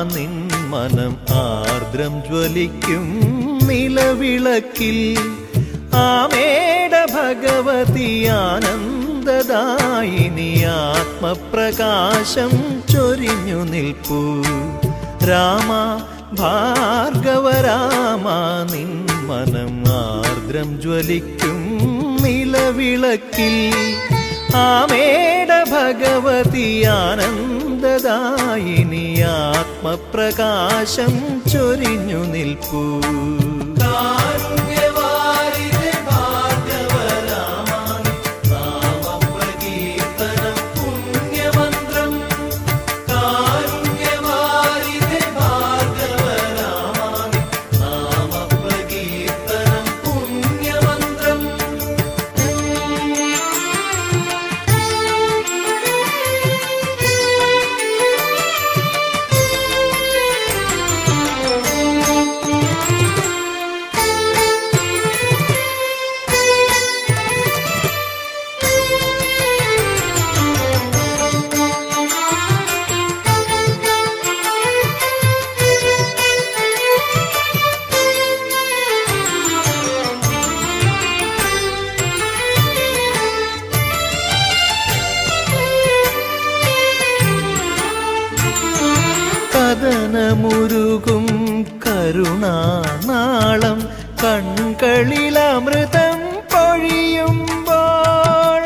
നിൻ മനം ആർദ്രം ജ്വലിക്കും നിലവിളക്കിൽ ആമേട ഭഗവതി ആനന്ദദായിനി ആത്മപ്രകാശം ചൊരിഞ്ഞു നിൽപ്പൂ രാമ ഭാർഗവ രാമ നിൻ മനം ആർദ്രം ജ്വലിക്കും നിലവിളക്കിൽ ആമേട ഭഗവതി ആനന്ദദായിനി ആത്മപ്രകാശം ചൊരിഞ്ഞു നിൽപ്പൂ കഥനമുരുകും കരുണാനാളം കൺകളിലമൃതം പൊഴിയുമ്പോൾ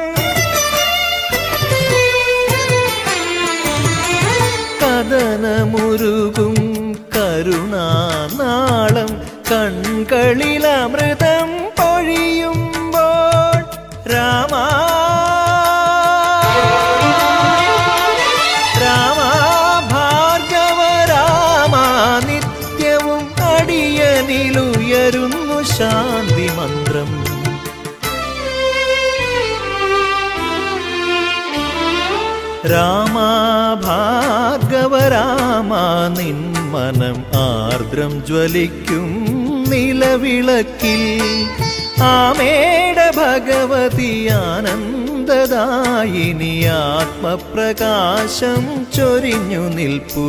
കഥനമുരുകും കരുണാനാളം കൺകളിലമൃതം പൊഴിയുമ്പോൾ രാമ രാമ ഭാർഗവ രാമ നിത്യവും അടിയനിലുയരുന്നു ശാന്തി മന്ത്രം രാമ ഭാർഗവ രാമ നിൻ മനം ആർദ്രം ജ്വലിക്കും നിലവിളക്കിൽ ആമേട ഭഗവതി ആനന്ദദായിനി ആത്മപ്രകാശം ചൊരിഞ്ഞു നിൽപ്പൂ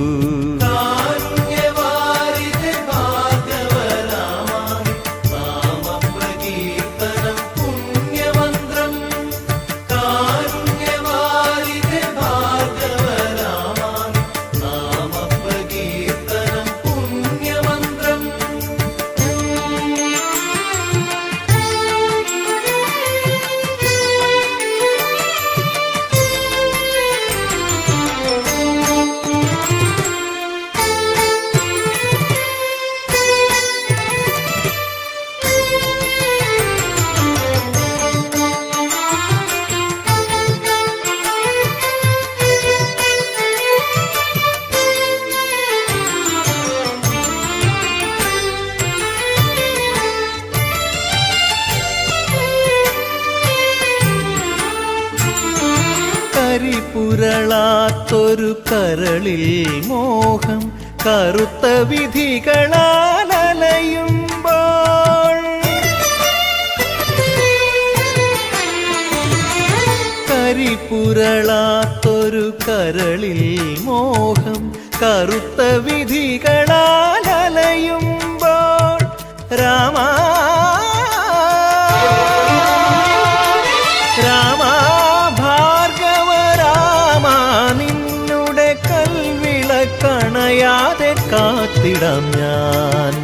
കരിപുരളാത്തൊരു കരളിൽ മോഹം കറുത്ത വിധികളാൽ അലയുമ്പോൾ കരിപുരളാത്തൊരു കരളിൽ മോഹം കറുത്ത വിധികളാൽ അലയുമ്പോൾ രാമ രാമ ഭാർഗവ രാമ നിന്നുടെ കൽവിളക്കണയാതെ കാത്തിടാം ഞാൻ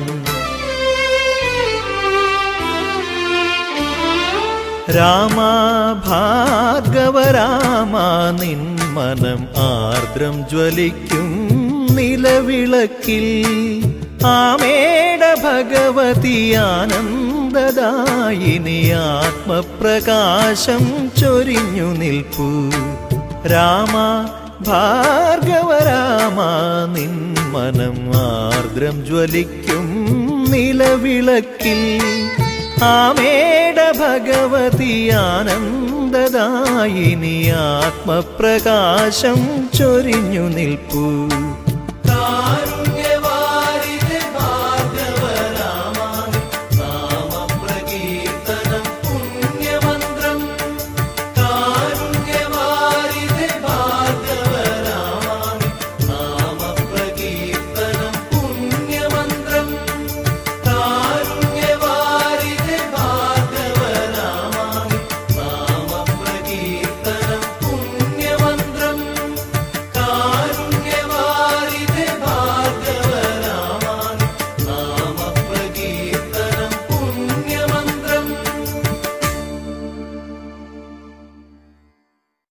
രാമ ഭാർഗവ രാമ നിൻ മനം ആർദ്രം ജ്വലിക്കും നിലവിളക്കിൽ ആമേട ഭഗവതി ആനന്ദദായിനി ആത്മപ്രകാശം ചൊരിഞ്ഞു നിൽപ്പൂ രാമ ഭാർഗവ രാമ നിൻ മനം ആർദ്രം ജ്വലിക്കും നിലവിളക്കിൽ ആമേട ഭഗവതി ആനന്ദദായിനി ആത്മപ്രകാശം ചൊരിഞ്ഞു നിൽപ്പൂ കാ